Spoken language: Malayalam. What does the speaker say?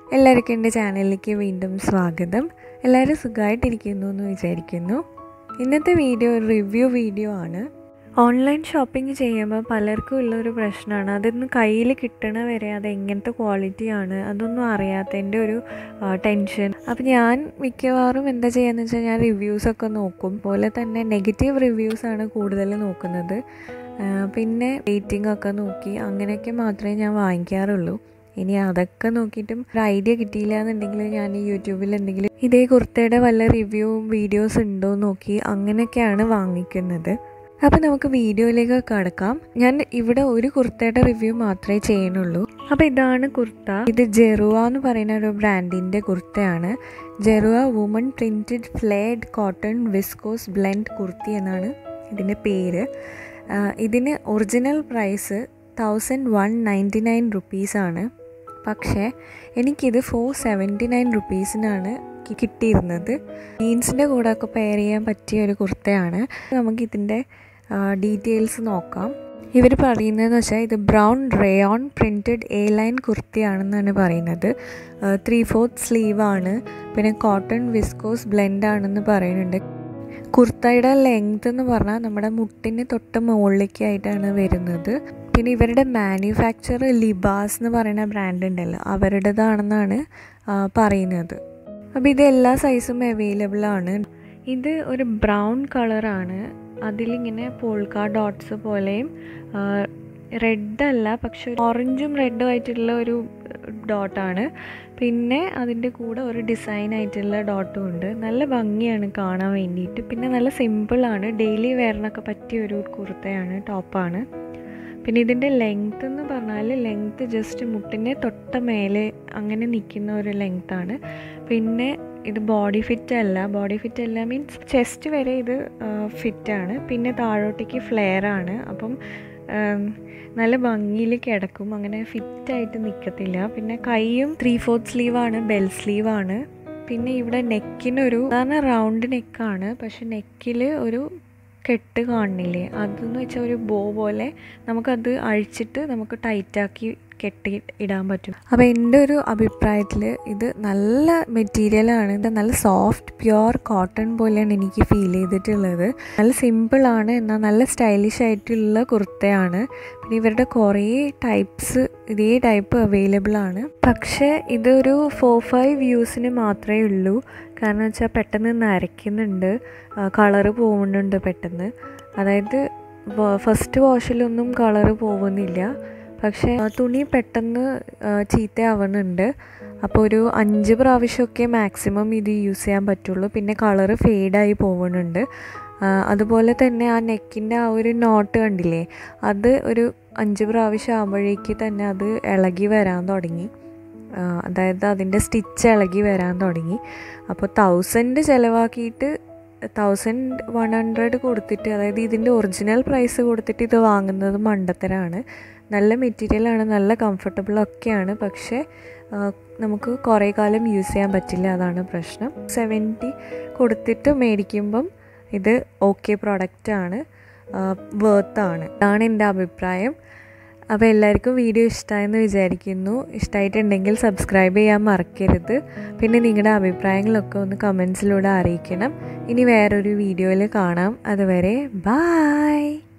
എല്ലാവർക്കും എൻ്റെ ചാനലിലേക്ക് വീണ്ടും സ്വാഗതം എല്ലാവരും സുഖമായിട്ടിരിക്കുന്നു എന്ന് വിചാരിക്കുന്നു ഇന്നത്തെ വീഡിയോ ഒരു റിവ്യൂ വീഡിയോ ആണ് ഓൺലൈൻ ഷോപ്പിംഗ് ചെയ്യുമ്പോൾ പലർക്കും ഉള്ളൊരു പ്രശ്നമാണ് അതൊന്ന് കയ്യിൽ കിട്ടണ വരെ അത് എങ്ങനത്തെ ക്വാളിറ്റിയാണ് അതൊന്നും അറിയാത്തതിൻ്റെ ഒരു ടെൻഷൻ അപ്പോൾ ഞാൻ മിക്കവാറും എന്താ ചെയ്യാന്ന് വെച്ചാൽ ഞാൻ റിവ്യൂസൊക്കെ നോക്കും പോലെ തന്നെ നെഗറ്റീവ് റിവ്യൂസാണ് കൂടുതൽ നോക്കുന്നത് ആ, പിന്നെ റേറ്റിംഗ് ഒക്കെ നോക്കി അങ്ങനെയൊക്കെ മാത്രമേ ഞാൻ വാങ്ങിക്കാറുള്ളൂ ഇനി അതൊക്കെ നോക്കിയിട്ടും ഒരു ഐഡിയ കിട്ടിയില്ല എന്നുണ്ടെങ്കിൽ ഞാൻ ഈ യൂട്യൂബിൽ എന്തെങ്കിലും ഇതേ കുർത്തയുടെ വല്ല റിവ്യൂവും വീഡിയോസ് ഉണ്ടോ എന്ന് നോക്കി അങ്ങനെയൊക്കെയാണ് വാങ്ങിക്കുന്നത് അപ്പോൾ നമുക്ക് വീഡിയോയിലേക്ക് കടക്കാം ഞാൻ ഇവിടെ ഒരു കുർത്തയുടെ റിവ്യൂ മാത്രമേ ചെയ്യുന്നുള്ളൂ അപ്പോൾ ഇതാണ് കുർത്ത ഇത് ജെറുവ എന്ന് പറയുന്ന ഒരു ബ്രാൻഡിൻ്റെ കുർത്തയാണ് ജെറുവ woman printed flared cotton viscose blend kurti എന്നാണ് ഇതിൻ്റെ പേര് ആ, ഇതിന് original price thousand one ninety nine റുപ്പീസാണ് പക്ഷേ എനിക്കിത് ഫോർ സെവൻറ്റി നയൻ റുപ്പീസിനാണ് കി- കിട്ടിയിരുന്നത് ജീൻസിൻ്റെ കൂടെ ഒക്കെ പെയർ ചെയ്യാൻ പറ്റിയ ഒരു കുർത്തയാണ് നമുക്കിതിൻ്റെ ഡീറ്റെയിൽസ് നോക്കാം ഇവർ പറയുന്നതെന്ന് വെച്ചാൽ ഇത് brown rayon printed A line കുർത്തിയാണെന്നാണ് പറയുന്നത് ത്രീ ഫോർത്ത് സ്ലീവാണ് പിന്നെ കോട്ടൺ വിസ്കോസ് ബ്ലെൻഡ് ആണെന്ന് പറയുന്നുണ്ട് കുർത്തയുടെ ലെങ്ത് എന്ന് പറഞ്ഞാൽ നമ്മുടെ മുട്ടിന് തൊട്ട് മുകളിലേക്കായിട്ടാണ് വരുന്നത് പിന്നെ ഇവരുടെ മാനുഫാക്ചർ ലിബാസ് എന്ന് പറയുന്ന ബ്രാൻഡ് ഉണ്ടല്ലോ അവരുടേതാണെന്നാണ് ആ, പറയുന്നത് അപ്പോൾ ഇത് എല്ലാ സൈസും അവൈലബിൾ ആണ് ഇത് ഒരു ബ്രൗൺ കളറാണ് അതിലിങ്ങനെ പോൾക്ക ഡോട്ട്സ് പോലെയും റെഡ് അല്ല പക്ഷെ ഓറഞ്ചും റെഡും ആയിട്ടുള്ള ഒരു ഡോട്ടാണ് പിന്നെ അതിൻ്റെ കൂടെ ഒരു ഡിസൈൻ ആയിട്ടുള്ള ഡോട്ടും ഉണ്ട് നല്ല ഭംഗിയാണ് കാണാൻ വേണ്ടിയിട്ട് പിന്നെ നല്ല സിമ്പിളാണ് ഡെയിലി വെയറിനൊക്കെ പറ്റിയ ഒരു കുർത്തയാണ് ടോപ്പാണ് പിന്നെ ഇതിൻ്റെ ലെങ്ത് എന്ന് പറഞ്ഞാൽ ലെങ്ത് ജസ്റ്റ് മുട്ടിൻ്റെ തൊട്ട മേലെ അങ്ങനെ നിൽക്കുന്ന ഒരു ലെങ്ത്താണ് പിന്നെ ഇത് ബോഡി ഫിറ്റ് അല്ല ബോഡി ഫിറ്റ് അല്ല മീൻസ് ചെസ്റ്റ് വരെ ഇത് ഫിറ്റാണ് പിന്നെ താഴോട്ടേക്ക് ഫ്ലെയർ ആണ് അപ്പം ആം, നല്ല ഭംഗിയിൽ കിടക്കും അങ്ങനെ ഫിറ്റായിട്ട് നിൽക്കത്തില്ല പിന്നെ കൈയും ത്രീ ഫോർത്ത് സ്ലീവാണ് ബെൽ സ്ലീവാണ് പിന്നെ ഇവിടെ നെക്കിനൊരു സാധാരണ റൗണ്ട് നെക്കാണ് പക്ഷെ നെക്കിൽ ഒരു കെട്ട് കാണുന്നില്ലേ അതെന്ന് വെച്ചാൽ ഒരു ബോ പോലെ നമുക്കത് അഴിച്ചിട്ട് നമുക്ക് ടൈറ്റാക്കി കെട്ടി ഇടാൻ പറ്റും അപ്പോൾ എൻ്റെ ഒരു അഭിപ്രായത്തിൽ ഇത് നല്ല മെറ്റീരിയലാണ് ഇത് നല്ല സോഫ്റ്റ് പ്യുവർ കോട്ടൺ പോലെയാണ് എനിക്ക് ഫീൽ ചെയ്തിട്ടുള്ളത് നല്ല സിമ്പിളാണ് എന്നാൽ നല്ല സ്റ്റൈലിഷ് ആയിട്ടുള്ള കുർത്തയാണ് പിന്നെ ഇവരുടെ കുറേ ടൈപ്സ് ഇതേ ടൈപ്പ് അവൈലബിൾ ആണ് പക്ഷേ ഇതൊരു ഫോർ ഫൈവ് വ്യൂസിന് മാത്രമേ ഉള്ളൂ കാരണം വെച്ചാൽ പെട്ടെന്ന് നരയ്ക്കുന്നുണ്ട് കളറ് പോകുന്നുണ്ട് പെട്ടെന്ന് അതായത് ഫസ്റ്റ് വാഷിലൊന്നും കളറ് പോകുന്നില്ല പക്ഷേ ആ തുണി പെട്ടെന്ന് ആ, ചീത്തയാവുന്നുണ്ട് അപ്പോൾ ഒരു അഞ്ച് പ്രാവശ്യമൊക്കെ മാക്സിമം ഇത് യൂസ് ചെയ്യാൻ പറ്റുള്ളൂ പിന്നെ കളറ് ഫെയ്ഡായി പോകുന്നുണ്ട് ആ, അതുപോലെ തന്നെ ആ നെക്കിൻ്റെ ആ ഒരു നോട്ട് കണ്ടില്ലേ അത് ഒരു അഞ്ച് പ്രാവശ്യം ആകുമ്പോഴേക്ക് തന്നെ അത് ഇളകി വരാൻ തുടങ്ങി ആ, അതായത് അതിൻ്റെ സ്റ്റിച്ച് ഇളകി വരാൻ തുടങ്ങി അപ്പോൾ തൗസൻഡ് ചിലവാക്കിയിട്ട് തൗസൻഡ് വൺ ഹൺഡ്രഡ് കൊടുത്തിട്ട് അതായത് ഇതിൻ്റെ ഒറിജിനൽ പ്രൈസ് കൊടുത്തിട്ട് ഇത് വാങ്ങുന്നത് മണ്ടത്തരാണ് നല്ല മെറ്റീരിയലാണ് നല്ല കംഫർട്ടബിൾ ഒക്കെയാണ് പക്ഷേ ആ, നമുക്ക് കുറേ കാലം യൂസ് ചെയ്യാൻ പറ്റില്ല അതാണ് പ്രശ്നം സെവൻറ്റി കൊടുത്തിട്ട് മേടിക്കുമ്പം ഇത് ഓക്കെ പ്രൊഡക്റ്റാണ് വേർത്താണ് ഇതാണ് എൻ്റെ അഭിപ്രായം അപ്പോൾ എല്ലാവർക്കും വീഡിയോ ഇഷ്ടമായെന്ന് വിചാരിക്കുന്നു ഇഷ്ടമായിട്ടുണ്ടെങ്കിൽ സബ്സ്ക്രൈബ് ചെയ്യാൻ മറക്കരുത് പിന്നെ നിങ്ങളുടെ അഭിപ്രായങ്ങളൊക്കെ ഒന്ന് കമൻസിലൂടെ അറിയിക്കണം ഇനി വേറൊരു വീഡിയോയിൽ കാണാം അതുവരെ ബായ്